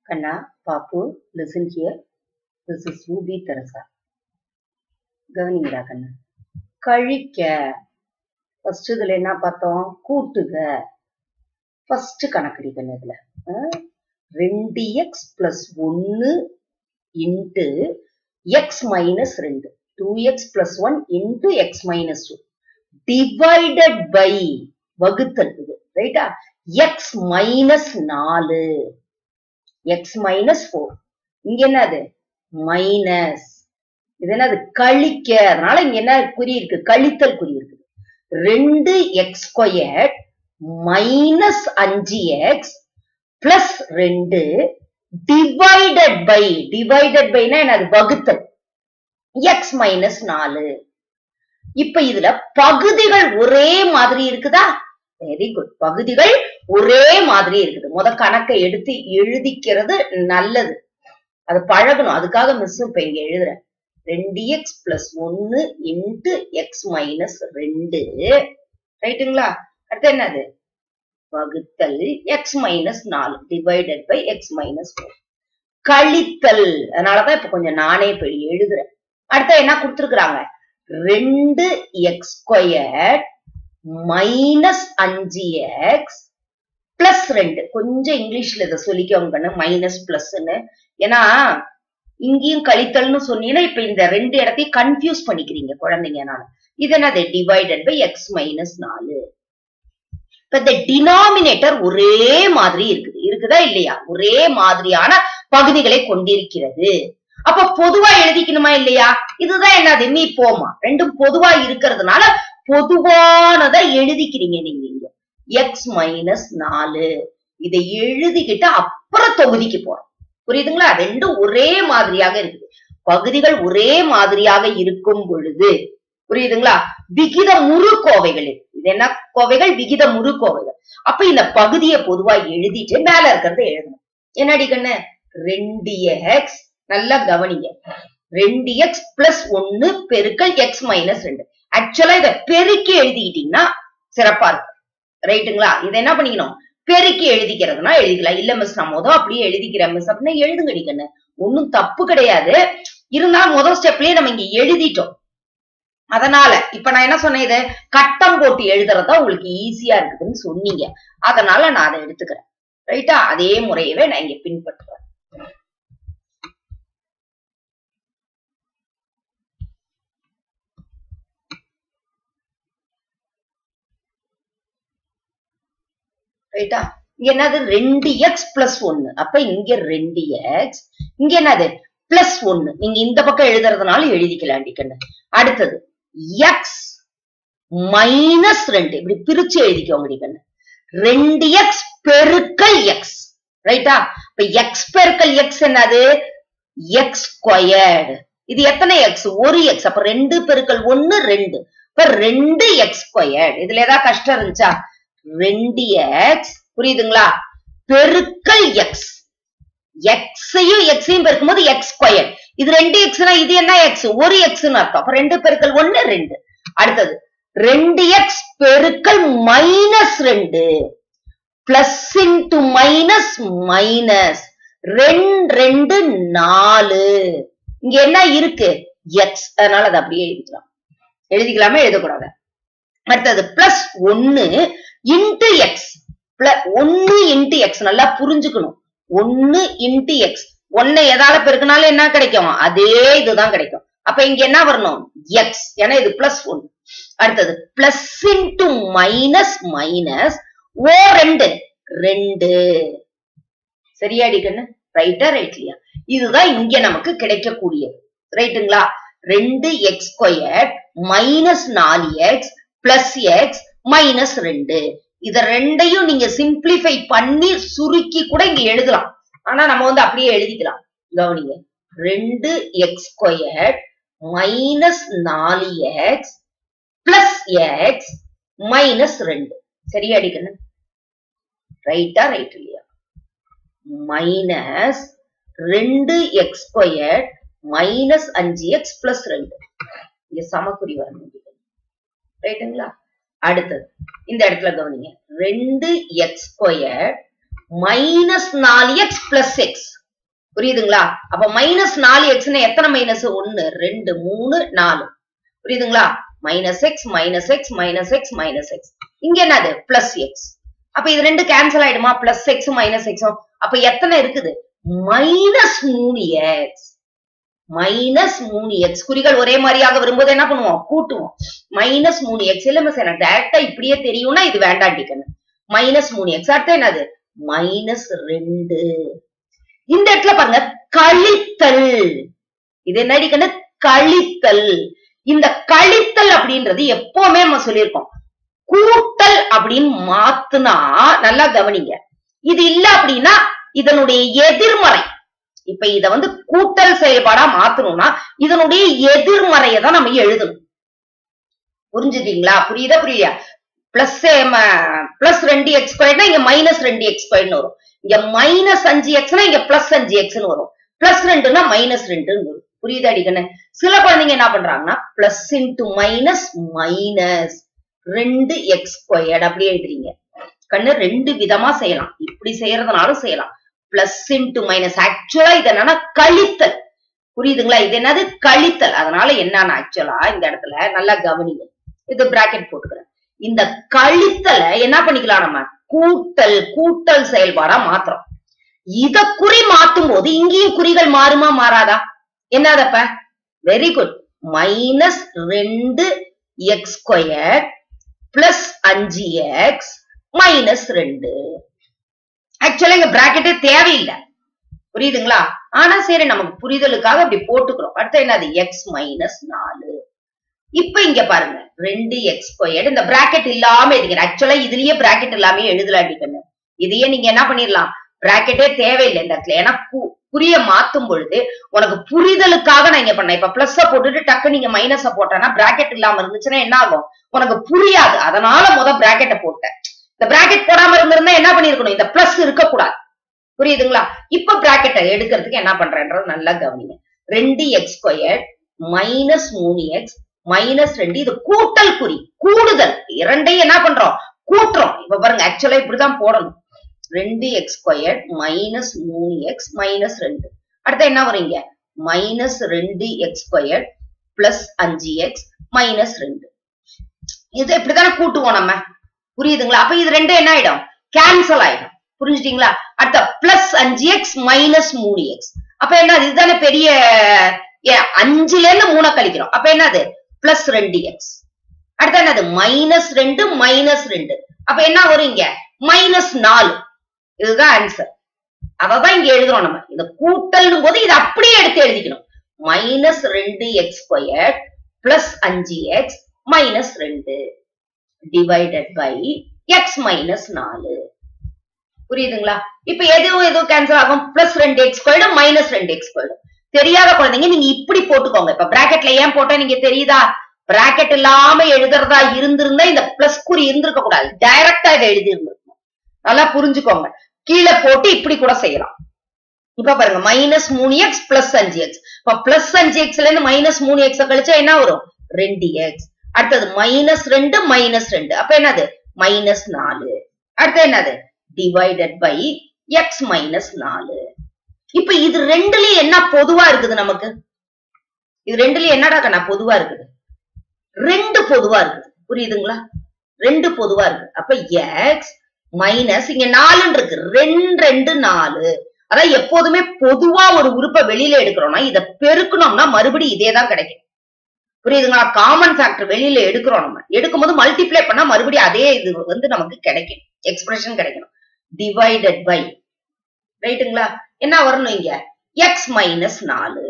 Kanna, Papu, listen here. This is Ruby Teresa. கவனிங்கடா கண்ணு கழிக்க first இதுல என்ன பார்த்தோம் கூட்டுக ஃபர்ஸ்ட் கணக்கடி கண்ணு இதுல அஹ், ரெண்டு எக்ஸ் பிளஸ் ஒன்னு இன்ட்டு எக்ஸ் மைனஸ் ரெண்டு two X plus one into X minus two divided by வகுத்தல் இது ரைட்டா எக்ஸ் மைனஸ் நாலு எக்ஸ் மைனஸ் ஃபோர் இங்க என்னது மைனஸ் இது என்னது கழிக்க அதனால இங்க என்ன குறி இருக்கு கழித்தல் குறி இருக்குது ரெண்டு எக்ஸ் ஸ்கொயர் மைனஸ் அஞ்சு எக்ஸ் பிளஸ் ரெண்டு டிவைடட் பை டிவைடட் பைனா என்னது வகுத்தல் எக்ஸ் மைனஸ் நாலு இப்ப இதுல பகுதிகள் ஒரே மாதிரி இருக்குதா வெரி குட் பகுதிகள் ஒரே மாதிரி இருக்குது முத கணக்கை எடுத்து எழுதிக்கிறது நல்லது அது பழகணும் அதுக்காக மிஸ் இப்ப இங்க எழுதுறேன் ரெண்டு எக்ஸ் பிளஸ் ஒன்னு இன்ட்டு எக்ஸ் மைனஸ் ரெண்டு ரைட்டுங்களா அடுத்து என்னது வகுத்தல் எக்ஸ் மைனஸ் நாலு divided by X minus four கழித்தல் அதனாலதான் இப்ப கொஞ்சம் நானே இப்ப எழுதுறேன் அடுத்து என்ன கொடுத்துருக்குறாங்க ரெண்டு எக்ஸ் ஸ்கொயர் மைனஸ் அஞ்சு எக்ஸ் பிளஸ் ரெண்டு கொஞ்சம் இங்கிலீஷ்ல இதை சொல்லிக்கோங்க கண்ணு மைனஸ் பிளஸ்ன்னு ஏன்னா இங்கேயும் கழித்தல்னு சொன்னீங்கன்னா இப்ப இந்த ரெண்டு இடத்தையும் கன்ஃபியூஸ் பண்ணிக்கிறீங்க குழந்தைங்கனால இது என்னது டிவைடட் பை எக்ஸ் மைனஸ் நாலு இப்ப இந்த டினாமினேட்டர் ஒரே மாதிரி இருக்குது இருக்குதா இல்லையா ஒரே மாதிரியான பகுதிகளை கொண்டிருக்கிறது அப்ப பொதுவா எழுதிக்கணுமா இல்லையா இதுதான் என்னது மீ போமா ரெண்டும் பொதுவா இருக்கிறதுனால பொதுவானதை எழுதிக்கிறீங்க நீங்க இங்க எக்ஸ் மைனஸ் நாலு இதை எழுதிக்கிட்டு அப்புறம் தொகுதிக்கு போறோம் புரியுதுங்களா ரெண்டும் ஒரே மாதிரியாக இருக்குது பகுதிகள் ஒரே மாதிரியாக இருக்கும் பொழுது புரியுதுங்களா விகித முறு கோவைகள் இது. இது என்ன கோவைகள் விகித முறு கோவைகள் அப்ப இந்த பகுதியை பொதுவா எழுதிட்டு மேல இருக்கிறத எழுதணும் என்னடி கண்ணு ரெண்டு எக்ஸ் நல்லா கவனிங்க ரெண்டு எக்ஸ் பிளஸ் ஒன்னு பெருக்கல் எக்ஸ் மைனஸ் ரெண்டு ஆக்சுவலா இதை பெருக்கி எழுதிக்கிட்டீங்கன்னா சிறப்பா இருக்கும் ரைட்டுங்களா இதை என்ன பண்ணிக்கணும் பெருக்கி எழுதிக்கிறதுனா எழுதிக்கலாம் இல்ல மிஸ் நான் மொதல் அப்படியே எழுதிக்கிறேன் மிஸ் அப்படின்னா எழுதுங்கடி கண்ணு ஒன்னும் தப்பு கிடையாது இருந்தாலும் முதல் ஸ்டெப்லயே நம்ம இங்க எழுதிட்டோம் அதனால இப்ப நான் என்ன சொன்னேன் இது கட்டம் போட்டு எழுதுறதா உங்களுக்கு ஈஸியா இருக்குதுன்னு சொன்னீங்க அதனால நான் அதை எடுத்துக்கிறேன் ரைட்டா அதே முறையவே நான் இங்க பின்பற்றுறேன் ரைட்டா இங்க என்னது ரெண்டு எக்ஸ் பிளஸ் ஒன்னு அப்ப இங்க ரெண்டு எக்ஸ் இங்க என்னது பிளஸ் ஒன்னு நீங்க இந்த பக்கம் எழுதுறதுனால எழுதிக்கலாம் டிக்கண்ணு அடுத்தது எக்ஸ் மைனஸ் ரெண்டு இப்படி பிரிச்சு எழுதிக்கோங்க டிக்கண்ணு ரெண்டு எக்ஸ் பெருக்கல் எக்ஸ் ரைட்டா இப்ப எக்ஸ் பெருக்கல் எக்ஸ் என்னது எக்ஸ் ஸ்கொயர்டு இது எத்தனை எக்ஸ் ஒரு எக்ஸ் அப்ப ரெண்டு பெருக்கல் ஒன்னு ரெண்டு இப்ப ரெண்டு எக்ஸ் ஸ்கொயர்டு இதுல ஏதாவது கஷ்டம் இருந்துச்சா ரெண்டு எக்ஸ் புரியுதுங்களா பெருக்கல் எக்ஸ் எக்ஸையும் எக்ஸையும் பெருக்கும்போது எக்ஸ் ஸ்கொயர் இது ரெண்டு எக்ஸ்னா இது என்ன எக்ஸ் ஒரு எக்ஸ்னு அர்த்தம் அப்ப ரெண்டு பெருக்கல் ஒன்னு ரெண்டு அடுத்தது ரெண்டு எக்ஸ் பெருக்கல் மைனஸ் ரெண்டு பிளஸ் இன்டு மைனஸ் மைனஸ் ரெண்டு ரெண்டு நாலு இங்க என்ன இருக்கு எக்ஸ் அதனால அதை அப்படியே எழுதிக்கலாம் எழுதிக்கலாமா எழுதக்கூடாது அடுத்தது பிளஸ் ஒன்னு இன்டு எக்ஸ் ஒன்னு இன்டு எக்ஸ் நல்லா புரிஞ்சுக்கணும் ஒன்னு இன்டு எக்ஸ் ஒன்னு எதால பெருக்கினாலும் என்ன கிடைக்கும் அதே இதுதான் கிடைக்கும் அப்ப இங்க என்ன வரணும் எக்ஸ் ஏன்னா இது பிளஸ் ஒன் அடுத்தது பிளஸ் இன்டு மைனஸ் மைனஸ் ஓ ரெண்டு ரெண்டு சரியாடி கண்ணு ரைட்டா ரைட்லியா இதுதான் இங்க நமக்கு கிடைக்கக்கூடியது ரைட்டுங்களா ரெண்டு எக்ஸ் ஸ்கொயர் மைனஸ் நாலு எக்ஸ் பிளஸ் எக்ஸ் மைனஸ் ரெண்டு இத ரெண்டையும் நீங்க சிம்பிளிஃபை பண்ணி சுருக்கி கூட இங்க எழுதலாம் ஆனா நம்ம வந்து அப்படியே எழுதிக்கலாம் கவனிங்க ரெண்டு எக்ஸ் ஸ்கொயர் மைனஸ் நாலு எக்ஸ் பிளஸ் எக்ஸ் மைனஸ் ரெண்டு சரியா அடிக்கணும் ரைட்டா ரைட் இல்லையா மைனஸ் ரெண்டு எக்ஸ் ஸ்கொயர் மைனஸ் அஞ்சு எக்ஸ் பிளஸ் ரெண்டு இங்க சமக்குறி வரணும் ரைட்டுங்களா அடுத்தது இந்த இடத்துல கவனிங்க ரெண்டு எக்ஸ் ஸ்கொயர் மைனஸ் நாலு எக்ஸ் பிளஸ் எக்ஸ் புரியுதுங்களா அப்ப மைனஸ் நாலு எக்ஸ்னா எத்தனை மைனஸ் ஒன்னு ரெண்டு மூணு நாலு புரியுதுங்களா minus X minus X minus X minus X இங்க என்னது பிளஸ் எக்ஸ் அப்ப இது ரெண்டு கேன்சல் ஆயிடுமா பிளஸ் எக்ஸ் மைனஸ் எக்ஸும் அப்ப எத்தனை இருக்குது மைனஸ் மூணு எக்ஸ் மைனஸ் மூணு எக்ஸ் குறிகள் ஒரே மாதிரியாக வரும்போது என்ன பண்ணுவோம் கூட்டுவோம் மைனஸ் மூணு எக்ஸ் இல்ல மிஸ் எனக்கு டைரக்டா இப்படியே தெரியும்னா இது வேண்டாண்டிக்கணும் மைனஸ் மூணு எக்ஸ் அடுத்து என்னது மைனஸ் ரெண்டு இந்த இடத்துல பாருங்க கழித்தல் இது என்ன அடிக்கணும் கழித்தல் இந்த கழித்தல் அப்படின்றது எப்பவுமே நம்ம சொல்லியிருக்கோம் கூட்டல் அப்படின்னு மாத்துனா நல்லா கவனிங்க இது இல்ல அப்படின்னா இதனுடைய எதிர்மறை இப்ப இத வந்து கூட்டல் செயல்பாடா மாத்தணும்னா இதனுடைய எதிர்மறையை தான் நம்ம எழுதணும் புரிஞ்சுட்டீங்களா புரியுதா புரியுதா பிளஸ் பிளஸ் ரெண்டு எக்ஸ் ஸ்கொயர்னா இங்க மைனஸ் ரெண்டு எக்ஸ் ஸ்கொயர்னு வரும் இங்க மைனஸ் அஞ்சு எக்ஸ்னா இங்க பிளஸ் அஞ்சு எக்ஸ்னு வரும் பிளஸ் ரெண்டுனா மைனஸ் ரெண்டுன்னு வரும் புரியுதா அடிக்கண்ணு சில குழந்தைங்க என்ன பண்றாங்கன்னா பிளஸ் இன்டு மைனஸ் மைனஸ் ரெண்டு எக்ஸ் ஸ்கொயர்ட் அப்படியே எழுதுறீங்க கண்ணு ரெண்டு விதமா செய்யலாம் இப்படி செய்யறதுனாலும் செய்யலாம் பிளஸ் இன்டு மைனஸ் ஆக்சுவலா இது என்னன்னா கழித்தல் புரியுதுங்களா இது என்னது கழித்தல் அதனால என்னன்னு ஆக்சுவலா இந்த இடத்துல நல்லா கவனிங்க இது பிராக்கெட் போட்டுக்கிறேன் இந்த கழித்தலை என்ன பண்ணிக்கலாம் நம்ம கூட்டல் கூட்டல் செயல்பாடா மாத்துறோம் இத குறி மாத்தும் போது இங்கேயும் குறிகள் மாறுமா மாறாதா என்னதப்ப வெரி குட் மைனஸ் ரெண்டு எக்ஸ் ஸ்கொயர் பிளஸ் அஞ்சு எக்ஸ் மைனஸ் ரெண்டு ஆக்சுவலா இங்க பிராக்கெட்டே தேவையில்லை புரியுதுங்களா ஆனா சரி நமக்கு புரிதலுக்காக அப்படி போட்டுக்கிறோம் அடுத்து என்னது எக்ஸ் மைனஸ் நாலு இப்ப இங்க பாருங்க ரெண்டு எக்ஸ் ஸ்கொயர்டு இந்த பிராக்கெட் இல்லாம எழுதிக்கிறேன் ஆக்சுவலா இதுலயே பிராக்கெட் இல்லாம எழுதலாட்டிக்கணும் இதையே நீங்க என்ன பண்ணிடலாம் பிராக்கெட்டே தேவையில்லை இந்த இடத்துல ஏன்னா கு- குறிய மாத்தும் பொழுது உனக்கு புரிதலுக்காக நான் இங்க பண்ணேன் இப்ப பிளஸ் போட்டுட்டு டக்கு நீங்க மைனஸ போட்டேன்னா பிராக்கெட் இல்லாம இருந்துச்சுன்னா என்ன ஆகும் உனக்கு புரியாது அதனால முத பிராக்கெட்டை போட்டேன் இந்த பிராக்கெட் போடாம இருந்திருந்தா என்ன பண்ணிருக்கணும் இந்த பிளஸ் இருக்கக்கூடாது புரியுதுங்களா இப்ப பிராக்கெட்டை எடுக்கிறதுக்கு என்ன பண்றேன்றது நல்லா கவனிங்க ரெண்டு எக்ஸ் ஸ்கொயர் மைனஸ் மூணு எக்ஸ் மைனஸ் ரெண்டு இது கூட்டல் குறி கூடுதல் இரண்டையும் என்ன பண்றோம் கூட்டுறோம் இப்ப பாருங்க ஆக்சுவலா இப்படிதான் போடணும் ரெண்டு எக்ஸ் ஸ்கொயர் மைனஸ் மூணு எக்ஸ் மைனஸ் ரெண்டு அடுத்து என்ன வருங்க மைனஸ் ரெண்டு எக்ஸ் ஸ்கொயர் பிளஸ் அஞ்சு எக்ஸ் மைனஸ் ரெண்டு இது இப்படித்தானே கூட்டுவோம் நம்ம புரியுதுங்களா அப்ப இது ரெண்டும் என்ன ஆயிடும் கேன்சல் ஆயிடும் புரிஞ்சுட்டீங்களா அடுத்த பிளஸ் அஞ்சு எக்ஸ் மைனஸ் மூணு எக்ஸ் அப்ப என்ன இதுதானே பெரிய ஏ, அஞ்சுல இருந்து மூணை கழிக்கிறோம் அப்ப என்னது பிளஸ் ரெண்டு எக்ஸ் அடுத்து என்னது மைனஸ் ரெண்டு மைனஸ் ரெண்டு அப்ப என்ன வரும் இங்க மைனஸ் நாலு இதுதான் ஆன்சர் அததான் இங்க எழுதுறோம் நம்ம இந்த கூட்டல்னும் போது இதை அப்படியே எடுத்து எழுதிக்கணும் மைனஸ் ரெண்டு எக்ஸ் ஸ்கொயர் பிளஸ் அஞ்சு எக்ஸ் மைனஸ் ரெண்டு டிவைடட் பை எக்ஸ் மைனஸ் நாலு புரியுதுங்களா இப்ப எதுவும் எதுவும் கேன்சல் ஆகும் பிளஸ் ரெண்டு எக்ஸ் ஸ்கொயர்டு மைனஸ் ரெண்டு எக்ஸ் ஸ்கொயர்டு தெரியாத குழந்தைங்க நீங்க இப்படி போட்டுக்கோங்க இப்ப பிராக்கெட்ல ஏன் போட்டா நீங்க தெரியுதா பிராக்கெட் இல்லாம எழுதுறதா இருந்திருந்தா இந்த பிளஸ் குறி இருந்திருக்க கூடாது டைரக்டா இதை எழுதி இருந்திருக்கணும் நல்லா புரிஞ்சுக்கோங்க கீழே போட்டு இப்படி கூட செய்யலாம் இப்ப பாருங்க மைனஸ் மூணு எக்ஸ் பிளஸ் அஞ்சு எக்ஸ் இப்ப பிளஸ் அஞ்சு எக்ஸ்ல இருந்து மைனஸ் மூணு எக்ஸ் கழிச்சா என்ன வரும் ரெண்டு எக்ஸ் அடுத்தது மைனஸ் ரெண்டு மைனஸ் ரெண்டு அப்ப என்னது மைனஸ் நாலு அடுத்து என்னது டிவைடட் பை எக்ஸ் மைனஸ் நாலு இப்ப இது ரெண்டுலயும் என்ன பொதுவா இருக்குது நமக்கு இது ரெண்டுலயும் என்னடா கண்ணா பொதுவா இருக்குது ரெண்டு பொதுவா இருக்குது புரியுதுங்களா ரெண்டு பொதுவா இருக்கு அப்ப எக்ஸ் மைனஸ் இங்க நாலுன்னு இருக்கு ரெண்டு ரெண்டு நாலு அதான் எப்போதுமே பொதுவா ஒரு உறுப்பை வெளியில எடுக்கிறோம்னா இத பெருக்கணும்னா மறுபடியும் இதே தான் கிடைக்கும் புரியுதுங்களா காமன் ஃபேக்டர் வெளியில எடுக்கிறோம் நம்ம எடுக்கும்போது மல்டிப்ளை பண்ணா மறுபடியும் அதே இது வந்து நமக்கு கிடைக்கும் எக்ஸ்பிரஷன் கிடைக்கணும் டிவைடட் பை ரைட்டுங்களா என்ன வரணும் இங்க எக்ஸ் மைனஸ் நாலு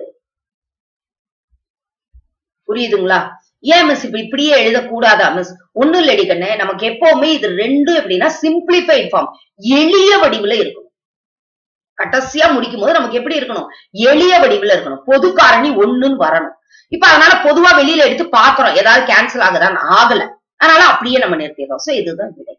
புரியுதுங்களா ஏன் மிஸ் இப்ப இப்படியே எழுதக்கூடாதா மிஸ் ஒண்ணும் இல்லடி கண்ணு நமக்கு எப்பவுமே இது ரெண்டும் எப்படின்னா சிம்பிளிஃபைட் ஃபார்ம் எளிய வடிவுல இருக்கணும் கடைசியா முடிக்கும் போது நமக்கு எப்படி இருக்கணும் எளிய வடிவுல இருக்கணும் பொது காரணி ஒண்ணுன்னு வரணும் இப்ப அதனால பொதுவா வெளியில எடுத்து பாக்குறோம் ஏதாவது கேன்சல் ஆகுதான்னு ஆகல அதனால அப்படியே நம்ம நிறுத்திடுறோம் சோ இதுதான் விடை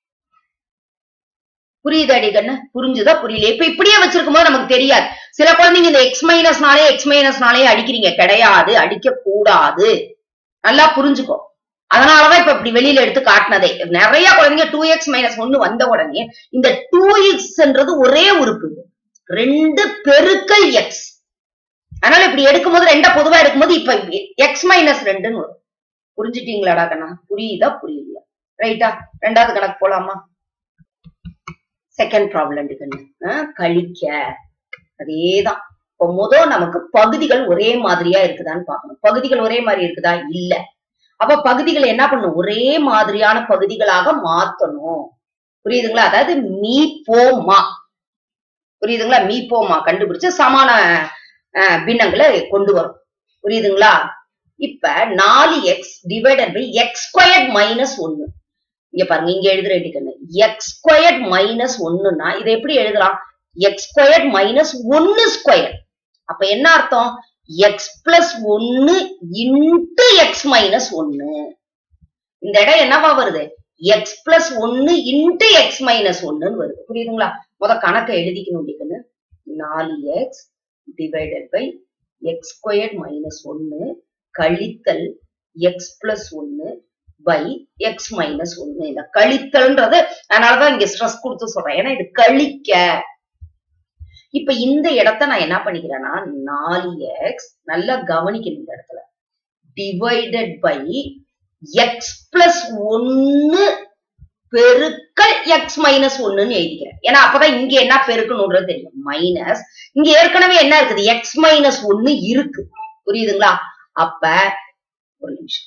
புரியுது அடிக்கண்ணு புரிஞ்சுதா புரியல இப்ப இப்படியே வச்சிருக்கும் போது நமக்கு தெரியாது சில குழந்தைங்க இந்த எக்ஸ் மைனஸ்னாலே எக்ஸ் மைனஸ்னாலே அடிக்கிறீங்க கிடையாது அடிக்க கூடாது நல்லா புரிஞ்சுக்கோ அதனாலதான் இப்ப இப்படி வெளியில எடுத்து காட்டினதே நிறைய குழந்தைங்க டூ எக்ஸ் மைனஸ் ஒன்னு வந்த உடனே இந்த டூ எக்ஸ்ன்றது ஒரே உறுப்பு இது. ரெண்டு பெருக்கல் எக்ஸ் அதனால இப்படி எடுக்கும்போது ரெண்டா பொதுவா எடுக்கும்போது இப்ப எக்ஸ் மைனஸ் ரெண்டுன்னு வரும் புரிஞ்சுட்டீங்களாடா கண்ணா புரியுதா புரியலையா ரைட்டா ரெண்டாவது கணக்கு போலாமா செகண்ட் ப்ராப்ளம் கண்ணு அஹ், கழிக்க அதேதான் இப்போ முதல் நமக்கு பகுதிகள் ஒரே மாதிரியா இருக்குதான்னு பார்க்கணும் பகுதிகள் ஒரே மாதிரி இருக்குதா இல்ல அப்ப பகுதிகளை என்ன பண்ணணும் ஒரே மாதிரியான பகுதிகளாக மாத்தணும் புரியுதுங்களா அதாவது மீ போமா புரியுதுங்களா மீ போமா கண்டுபிடிச்சு சமான அஹ், பின்னங்களை கொண்டு வரும் புரியுதுங்களா இப்ப நாலு X divided by X squared minus ஒன்னு இங்க பாருங்க இங்க எழுதுற கண்ணு எக்ஸ் ஸ்கொயர்ட் மைனஸ் ஒன்னுன்னா இதை எப்படி எழுதலாம் எக்ஸ் ஸ்கொயர்ட் மைனஸ் ஒன்னு ஸ்கொயர் அப்ப என்ன அர்த்தம் எக்ஸ் பிளஸ் ஒன்னு இன்டு எக்ஸ் மைனஸ் ஒன்னு இந்த இடம் என்னவா வருது எக்ஸ் பிளஸ் ஒன்னு இன்டு எக்ஸ் மைனஸ் ஒன்னுன்னு வருது புரியுதுங்களா முத கணக்கை எழுதிக்கணும் டிக்கன்னு நாலு X divided by X squared minus ஒன்னு கழித்தல் எக்ஸ் பிளஸ் ஒன்னு பை எக்ஸ் மைனஸ் ஒன்னு இந்த கழித்தல்ன்றது அதனாலதான் இங்க ஸ்ட்ரெஸ் கொடுத்து சொல்றேன் ஏன்னா இது கழிக்க இப்ப இந்த இடத்த நான் என்ன பண்ணிக்கிறேன்னா நாலு எக்ஸ் நல்லா கவனிக்கணும் இந்த இடத்துல டிவைடட் பை எக்ஸ் பிளஸ் ஒன்னு பெருக்கல் எக்ஸ் மைனஸ் ஒன்னுன்னு எழுதிக்கிறேன் ஏன்னா அப்பதான் இங்க என்ன பெருக்கணும்ன்றது தெரியும் மைனஸ் இங்க ஏற்கனவே என்ன இருக்குது எக்ஸ் மைனஸ் ஒன்னு இருக்கு புரியுதுங்களா அப்ப ஒரு நிமிஷம்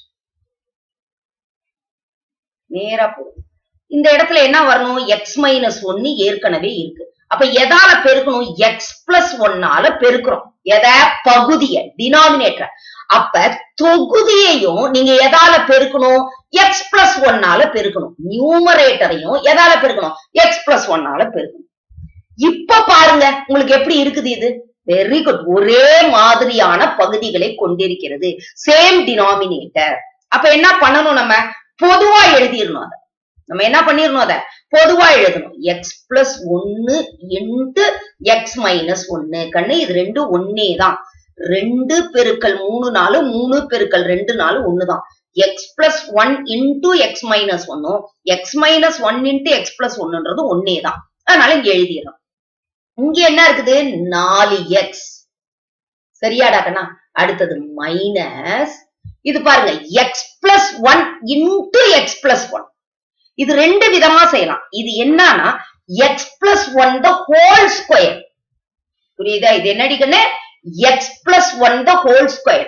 நேரா போகும் இந்த இடத்துல என்ன வரணும் எக்ஸ் மைனஸ் ஒன்னு ஏற்கனவே இருக்கு அப்ப எதால பெருக்கணும் எக்ஸ் பிளஸ் ஒன்னால பெருக்கிறோம் எத பகுதிய டினாமினேட்டர் அப்ப தொகுதியையும் நீங்க எதால பெருக்கணும் எக்ஸ் பிளஸ் ஒன்னால பெருக்கணும் நியூமரேட்டரையும் எதால பெருக்கணும் எக்ஸ் பிளஸ் ஒன்னால பெருக்கணும் இப்ப பாருங்க உங்களுக்கு எப்படி இருக்குது இது வெரி குட் ஒரே மாதிரியான பகுதிகளை கொண்டிருக்கிறது சேம் டினாமினேட்டர் அப்ப என்ன பண்ணணும் நம்ம பொதுவா எழுதிடணும் அதை நம்ம என்ன பண்ணிடணும் அதை பொதுவா எழுதணும் எக்ஸ் பிளஸ் ஒன்னு இன்ட்டு எக்ஸ் மைனஸ் ஒன்னு கண்ணு இது ரெண்டு ஒன்னே தான் ரெண்டு பெருக்கல் மூணு நாலு மூணு பெருக்கல் ரெண்டு நாலு ஒண்ணுதான் X plus one into X minus ஒன்னும் X minus one into X plus ஒன்னுன்றது ஒன்னே தான் அதனால இங்க எழுதிடணும் இங்க என்ன இருக்குது நாலு எக்ஸ் சரியாடா கண்ணா அடுத்தது மைனஸ் இது பாருங்க X plus one into X plus one இது ரெண்டு விதமா செய்யலாம் இது என்னன்னா X plus one the whole square புரியுதா இது என்னடி கண்ணு X plus one the whole square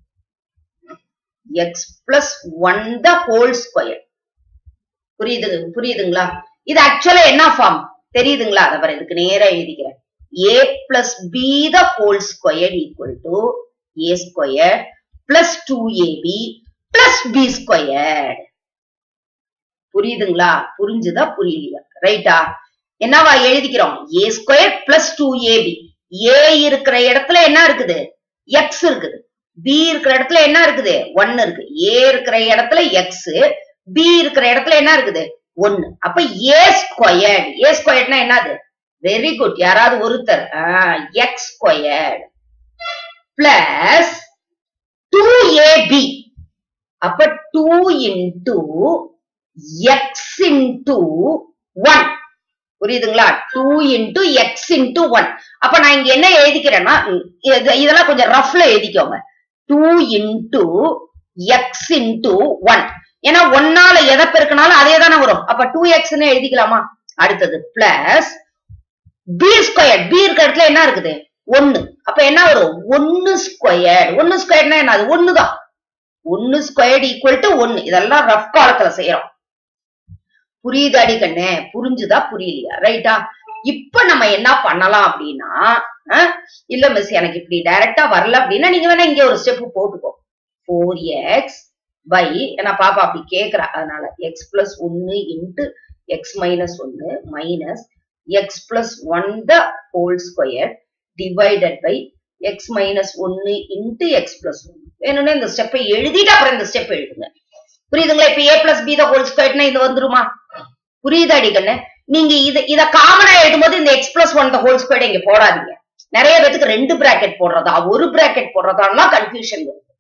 X plus one the whole square புரியுது புரியுதுங்களா இது ஆக்சுவலா என்ன ஃபார்ம் தெரியுதுங்களா அதை பாரு இதுக்கு நேரா எழுதிக்கிறேன் A plus B the whole square equal to A square plus two AB plus B square புரியுதுங்களா புரிஞ்சுதா புரியலையா ரைட்டா என்னவா எழுதிக்கிறோம் A square plus two AB A இருக்கிற இடத்துல என்ன இருக்குது எக்ஸ் இருக்குது பி இருக்கிற இடத்துல என்ன இருக்குது ஒன்னு இருக்கு ஏ இருக்கிற இடத்துல எக்ஸ் பி இருக்கிற இடத்துல என்ன இருக்குது ஒன்னு அப்ப ஏ ஸ்கொயர்ட் ஏ ஸ்கொயர்ட்னா என்னது வெரி குட் யாராவது ஒருத்தர் X squared plus two AB அப்ப two into X into one புரியுதுங்களா two into X into one அப்ப நான் இங்க என்ன எழுதிக்கிறேன்னா இது- இதெல்லாம் கொஞ்சம் ரஃப்ல எழுதிக்கோங்க two into X into one ஏன்னா ஒன்னால எதை பெருக்கினாலும் அதே தானே வரும் அப்ப டூ எக்ஸ்னு எழுதிக்கலாமா அடுத்தது பிளஸ் பி ஸ்கொயர் பி இருக்கிற இடத்துல என்ன இருக்குது ஒன்னு அப்ப என்ன வரும் ஒன்னு ஸ்கொயர் ஒன்னு ஸ்கொயர்னா என்ன அது ஒண்ணுதான் ஒன்னு ஸ்கொயர்டு ஈக்குவல் டு ஒன்னு இதெல்லாம் ரஃப் காலத்துல செய்யறோம் புரியுது அடி கண்ணே புரிஞ்சுதா புரியலையா ரைட்டா இப்ப நம்ம என்ன பண்ணலாம் அப்படின்னா அஹ், இல்ல மிஸ் எனக்கு இப்படி டைரக்டா வரல அப்படின்னா நீங்க வேணா இங்க ஒரு ஸ்டெப் போட்டுக்கோ ஃபோர் எக்ஸ் பை ஏன்னா பாப்பா அப்படி கேக்குறா அதனால எக்ஸ் பிளஸ் ஒன்னு இன்ட்டு எக்ஸ் மைனஸ் ஒன்னு minus X plus one the whole square divided by X minus ஒன்னு இன்ட்டு எக்ஸ் பிளஸ் ஒன்னு வேணும்னா இந்த ஸ்டெப்பை எழுதிட்டு அப்புறம் இந்த ஸ்டெப் எழுதுங்க புரியுதுங்களா இப்ப A plus B the whole ஸ்கொயர்னா இது வந்துருமா புரியுதாடி கண்ணு நீங்க இத இத காமனா எழுதும்போது இந்த X plus one the whole square இங்க போடாதீங்க நிறைய பேத்துக்கு ரெண்டு பிராக்கெட் போடுறதா ஒரு பிராக்கெட் போடுறதாலாம் கன்ஃபியூஷன் வருது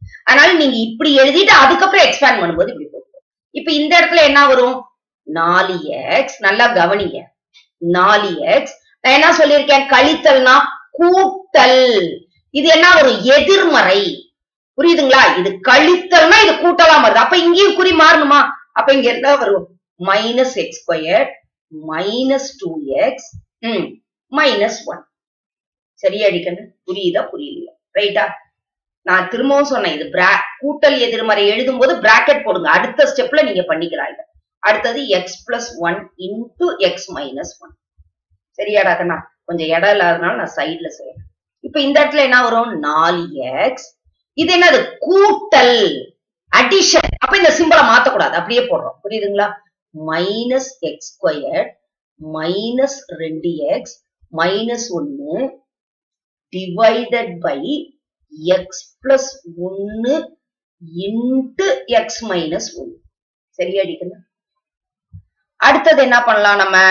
அதனால நீங்க இப்படி எழுதிட்டு அதுக்கப்புறம் எக்ஸ்பேண்ட் பண்ணும்போது இப்படி போகும் இப்ப இந்த இடத்துல என்ன வரும் நாலு எக்ஸ் நல்லா கவனிங்க நாலு எக்ஸ் நான் என்ன சொல்லியிருக்கேன் கழித்தல்னா கூட்டல் இது என்ன வரும் எதிர்மறை புரியுதுங்களா இது கழித்தல்னா இது கூட்டலாம் வருது அப்ப இங்கேயும் குறி மாறணுமா அப்ப இங்க என்ன வரும் minus X square minus two X ம் மைனஸ் ஒன் சரியா அடிக்கணும் புரியுதா புரியலையா ரைட்டா நான் திரும்பவும் சொன்னேன் இது பிரா கூட்டல் எதிர்மறை எழுதும் போது பிராக்கெட் போடுங்க அடுத்த ஸ்டெப்ல நீங்க பண்ணிக்கலாம் இதை அடுத்தது X plus one into X minus one சரியாடா கண்ணா கொஞ்சம் இடம் இல்லாதனால நான் சைட்ல செய்யறேன் இப்ப இந்த இடத்துல என்ன வரும் நாலு எக்ஸ் இது என்னது கூட்டல் அடிஷன் அப்ப இந்த சிம்பிளை மாத்தக்கூடாது அப்படியே போடுறோம் புரியுதுங்களா மைனஸ் எக்ஸ் ஸ்கொயர் மைனஸ் ரெண்டு எக்ஸ் மைனஸ் ஒன்னு டிவைடட் பை எக்ஸ் பிளஸ் ஒன்னு இன்ட்டு எக்ஸ் மைனஸ் ஒன்னு சரியா அடிக்கணும் அடுத்தது என்ன பண்ணலாம் நம்ம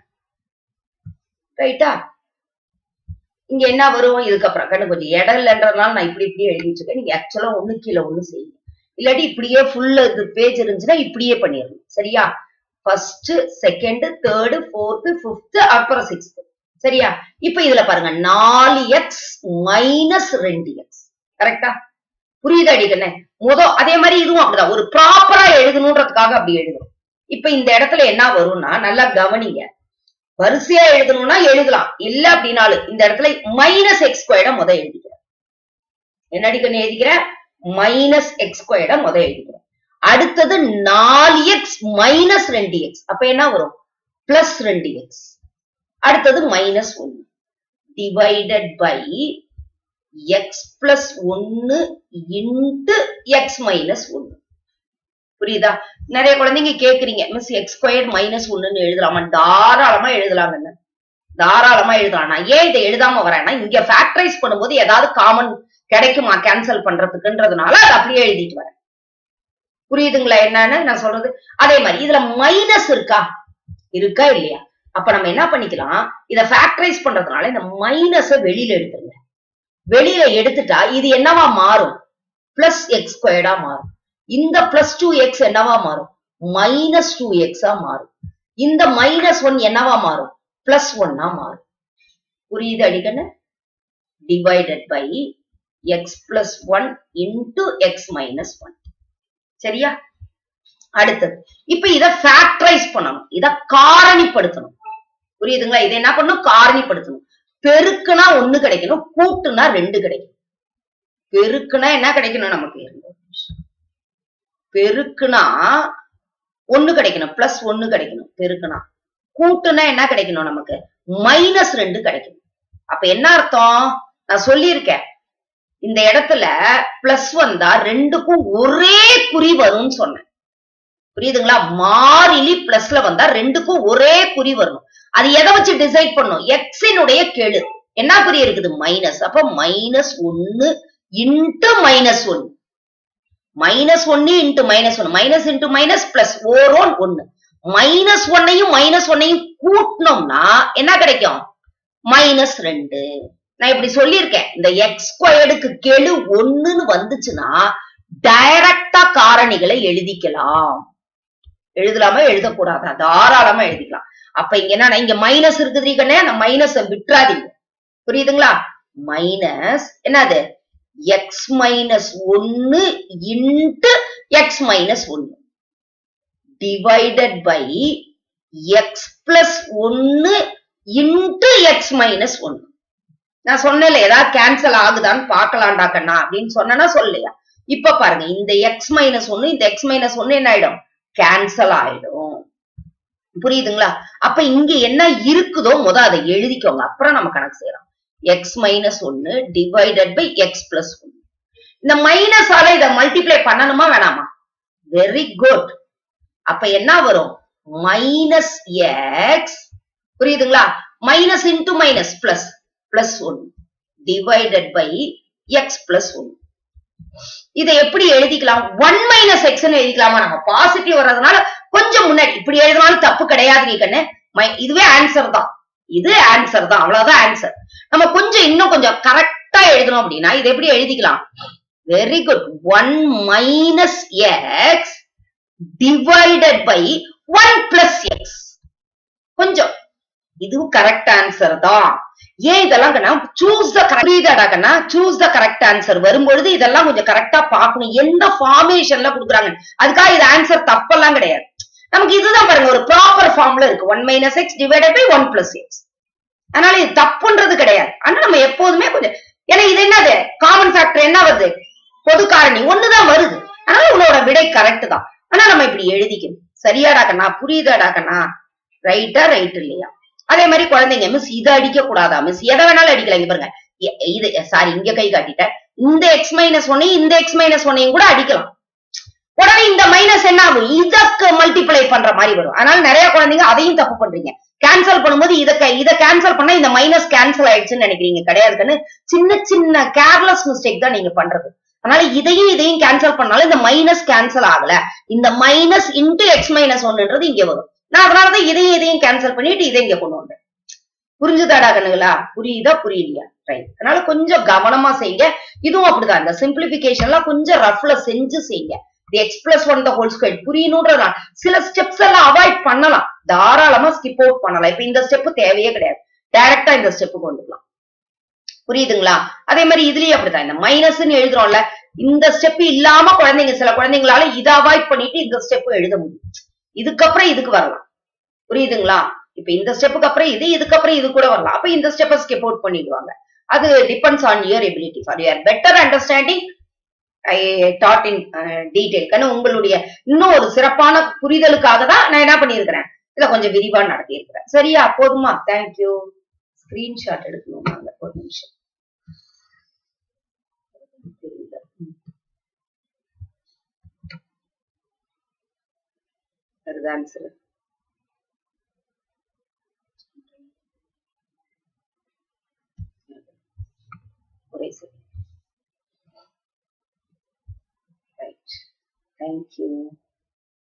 ரைட்டா இங்க என்ன வரும் இதுக்கப்புறம் கண்ணு கொஞ்சம் இடம் இல்லைன்றதுனால நான் இப்படி இப்படி எழுதி வச்சிருக்கேன் நீங்க ஆக்சுவலா ஒண்ணு கீழே ஒண்ணு செய்யுங்க இல்லாட்டி இப்படியே ஃபுல் இது பேஜ் இருந்துச்சுன்னா இப்படியே பண்ணிடணும் சரியா first second third fourth fifth அப்புறம் சிக்ஸ்த் சரியா இப்ப இதுல பாருங்க நாலு எக்ஸ் மைனஸ் ரெண்டு எக்ஸ் கரெக்டா புரியுதா அடிக்கண்ணே முத அதே மாதிரி இதுவும் அப்படிதான் ஒரு ப்ராப்பரா எழுதணுன்றதுக்காக அப்படி எழுதணும் இப்ப இந்த இடத்துல என்ன வரும்னா நல்லா கவனிங்க வரிசையா எழுதணும்னா எழுதலாம் இல்ல அப்படின்னாலும் இந்த இடத்துல மைனஸ் எக்ஸ் ஸ்கொயர்ட முத எழுதிக்கிறேன் என்ன அடிக்கணும் எழுதிக்கிறேன் மைனஸ் எக்ஸ் ஸ்கொயர்ட முத எழுதிக்கிறேன் அடுத்தது நாலு எக்ஸ் மைனஸ் ரெண்டு எக்ஸ் அப்ப என்ன வரும் பிளஸ் ரெண்டு எக்ஸ் அடுத்தது மைனஸ் ஒன்னு டிவைடட் பை எக்ஸ் பிளஸ் ஒன்னு இன்ட்டு எக்ஸ் மைனஸ் ஒன்னு புரியுதா நிறைய குழந்தைங்க கேக்குறீங்க மிஸ் எக்ஸ் ஸ்கொயர் மைனஸ் ஒன்னுன்னு எழுதலாமா தாராளமா எழுதலாங்கன்னு தாராளமா எழுதலாம் நான் ஏன் இதை எழுதாம வரேன்னா இங்க ஃபேக்டரைஸ் பண்ணும்போது ஏதாவது காமன் கிடைக்குமா கேன்சல் பண்றதுக்குன்றதுனால அதை அப்படியே எழுதிட்டு வரேன் புரியுதுங்களா என்னன்னு நான் சொல்றது அதே மாதிரி இதுல மைனஸ் இருக்கா இருக்கா இல்லையா அப்ப நம்ம என்ன பண்ணிக்கலாம் இத ஃபேக்டரைஸ் பண்றதுனால இந்த மைனஸ வெளியில எடுத்துருங்க வெளியில எடுத்துட்டா இது என்னவா மாறும் பிளஸ் எக்ஸ் ஸ்கொயர்டா மாறும் இந்த பிளஸ் டூ எக்ஸ் என்னவா மாறும் மைனஸ் டூ எக்ஸா மாறும் இந்த மைனஸ் ஒன் என்னவா மாறும் பிளஸ் ஒன்னா மாறும் புரியுது அடிக்கன்னு divided by X plus one into X minus one சரியா அடுத்தது இப்ப இத ஃபேக்டரைஸ் பண்ணணும் இத காரணிப்படுத்தணும் புரியுதுங்களா இதை என்ன பண்ணணும் காரணிப்படுத்தணும் பெருக்குனா ஒண்ணு கிடைக்கணும் கூட்டுனா ரெண்டு கிடைக்கும் பெருக்குனா என்ன கிடைக்கணும் நமக்கு இருங்க ஒரு நிமிஷம். பெருக்குனா ஒண்ணு கிடைக்கணும் பிளஸ் ஒண்ணு கிடைக்கணும் பெருக்குனா கூட்டுனா என்ன கிடைக்கணும் நமக்கு மைனஸ் ரெண்டு கிடைக்கணும் அப்ப என்ன அர்த்தம் நான் சொல்லியிருக்கேன் இந்த இடத்துல பிளஸ் வந்தா ரெண்டுக்கும் ஒரே குறி வரும்னு சொன்னேன் புரியுதுங்களா மாறிலி பிளஸ்ல வந்தா ரெண்டுக்கும் ஒரே குறி வரணும் அது எதை வச்சு டிசைட் பண்ணும் எக்ஸினுடைய கெழு என்ன குறி இருக்குது மைனஸ் அப்ப மைனஸ் ஒன்னு இன்ட்டு மைனஸ் ஒன்னு மைனஸ் ஒன்னு இன்ட்டு மைனஸ் ஒன்னு மைனஸ் இன்ட்டு மைனஸ் பிளஸ் ஓரோன் ஒன்னு மைனஸ் ஒன்னையும் மைனஸ் ஒன்னையும் கூட்டினோம்னா என்ன கிடைக்கும் மைனஸ் ரெண்டு நான் இப்படி சொல்லியிருக்கேன் இந்த எக்ஸ் ஸ்கொயர்டுக்கு கெழு ஒண்ணுன்னு வந்துச்சுன்னா டைரக்டா காரணிகளை எழுதிக்கலாம் எழுதலாமா எழுதக்கூடாதா தாராளமா எழுதிக்கலாம் அப்ப இங்க என்ன இங்க மைனஸ் இருக்குது கண்ணே அந்த மைனஸ் விட்டுறாதீங்க புரியுதுங்களா மைனஸ் என்னது எக்ஸ் மைனஸ் ஒன்னு இன்ட்டு எக்ஸ் மைனஸ் ஒன்னு டிவைடட் பை எக்ஸ் பிளஸ் ஒன்னு இன்ட்டு எக்ஸ் மைனஸ் ஒன்னு நான் சொன்னேன்ல ஏதாவது கேன்சல் ஆகுதான்னு பார்க்கலாம்டா கண்ணா அப்படின்னு சொன்னேன்னா சொல்லையா இப்ப பாருங்க இந்த எக்ஸ் மைனஸ் ஒன்னு இந்த எக்ஸ் மைனஸ் ஒன்னு என்ன ஆயிடும் கேன்சல் ஆயிடும் புரியுதுங்களா அப்ப இங்க என்ன இருக்குதோ முத அதை எழுதிக்கோங்க அப்புறம் நம்ம கணக்கு செய்யலாம் எக்ஸ் மைனஸ் ஒன்னு டிவைடட் பை எக்ஸ் பிளஸ் ஒன்னு இந்த மைனஸால இதை மல்டிப்ளை பண்ணணுமா வேணாமா வெரி குட் அப்ப என்ன வரும் மைனஸ் எக்ஸ் புரியுதுங்களா minus into minus plus plus one divided by X plus one இதை எப்படி எழுதிக்கலாம் ஒன் மைனஸ் எக்ஸ் எழுதிக்கலாமா நம்ம பாசிட்டிவ் வர்றதுனால கொஞ்சம் முன்னாடி இப்படி எழுதினாலும் தப்பு கிடையாது நீ கண்ணு மை- இதுவே ஆன்சர் தான் இது ஆன்சர் தான் அவ்வளவுதான் ஆன்சர் நம்ம கொஞ்சம் இன்னும் கொஞ்சம் கரெக்டா எழுதணும் அப்படின்னா இதை எப்படி எழுதிக்கலாம் very good one minus X divided by one plus X கொஞ்சம் இதுவும் கரெக்ட் ஆன்சர் தான் ஏன் இதெல்லாம் கண்ணா சூஸ் த புரியுதாடா கண்ணா சூஸ் த கரெக்ட் ஆன்சர் வரும்பொழுது இதெல்லாம் கொஞ்சம் கரெக்டா பார்க்கணும் எந்த ஃபார்மேஷன்ல கொடுக்குறாங்க அதுக்காக இது ஆன்சர் தப்பெல்லாம் கிடையாது நமக்கு இதுதான் பாருங்க ஒரு ப்ராப்பர் ஃபார்ம்ல இருக்கு one minus X divided by one plus x அதனால இது தப்புன்றது கிடையாது ஆனா நம்ம எப்போதுமே கொஞ்சம் ஏன்னா இது என்னது காமன் ஃபேக்டர் என்ன வருது பொது காரணி ஒண்ணுதான் வருது அதனால உன்னோட விடை கரெக்ட் தான் ஆனா நம்ம இப்படி எழுதிக்கணும் சரியாடா கண்ணா புரியுதாடா கண்ணா ரைட்டா ரைட் இல்லையா அதே மாதிரி குழந்தைங்க மிஸ் இதை அடிக்க கூடாதா மிஸ் எதை வேணாலும் அடிக்கலாம் இங்க பாருங்க எ- இது சாரி இங்க கை காட்டிட்டேன் இந்த எக்ஸ் மைனஸ் ஒன்னையும் இந்த எக்ஸ் மைனஸ் ஒன்னையும் கூட அடிக்கலாம் உடனே இந்த மைனஸ் என்ன ஆகும் இதற்கு மல்டிப்ளை பண்ற மாதிரி வரும் அதனால நிறைய குழந்தைங்க அதையும் தப்பு பண்றீங்க கேன்சல் பண்ணும்போது இத க- இத கேன்சல் பண்ணா இந்த மைனஸ் கேன்சல் ஆயிடுச்சுன்னு நினைக்கிறீங்க கிடையாதுன்னு சின்ன சின்ன கேர்லெஸ் மிஸ்டேக் தான் நீங்க பண்றது அதனால இதையும் இதையும் கேன்சல் பண்ணாலும் இந்த மைனஸ் கேன்சல் ஆகல இந்த மைனஸ் இன்டு எக்ஸ் மைனஸ் ஒன்னுன்றது இங்க வரும் நான் அதனாலதான் இதையும் இதையும் கேன்சல் பண்ணிட்டு இதை இங்க கொண்டு வந்தேன் புரிஞ்சுதாடா கண்ணுகளா புரியுதா புரியலையா ரைட் அதனால கொஞ்சம் கவனமா செய்யுங்க இதுவும் அப்படிதான் இந்த சிம்பிளிபிகேஷன்லாம் கொஞ்சம் ரஃப்ல செஞ்சு செய்யுங்க the x plus one the whole square புரியணுன்ற சில ஸ்டெப்ஸ் எல்லாம் அவாய்ட் பண்ணலாம் தாராளமா ஸ்கிப் அவுட் பண்ணலாம் இப்ப இந்த ஸ்டெப் தேவையே கிடையாது டைரக்டா இந்த ஸ்டெப்புக்கு வந்துக்கலாம் புரியுதுங்களா அதே மாதிரி இதுலயும் அப்படிதான் இந்த மைனஸ்ன்னு எழுதுறோம்ல இந்த ஸ்டெப் இல்லாம குழந்தைங்க சில குழந்தைங்களால இதை அவாய்ட் பண்ணிட்டு இந்த ஸ்டெப் எழுத முடியும் இதுக்கப்புறம் இதுக்கு வரலாம் புரியுதுங்களா இப்ப இந்த ஸ்டெப்புக்கு அப்புறம் இது இதுக்கப்புறம் இது கூட வரலாம் அப்ப இந்த ஸ்டெப்பை ஸ்கிப் அவுட் பண்ணிடுவாங்க அது depends on your ability for your better understanding I taught in detail கண்ணு உங்களுடைய இன்னும் ஒரு சிறப்பான புரிதலுக்காக தான் நான் என்ன பண்ணியிருக்கிறேன் இதை கொஞ்சம் விரிவா நடத்தி இருக்கிறேன் சரியா போதுமா தேங்க்யூ ஸ்கிரீன்ஷாட் எடுக்கணும் நாங்க ஒரு நிமிஷம் தெரியல. ம். வருது ஆன்சர் ஒரே செகண்ட் ரைட் தேங்க்யூ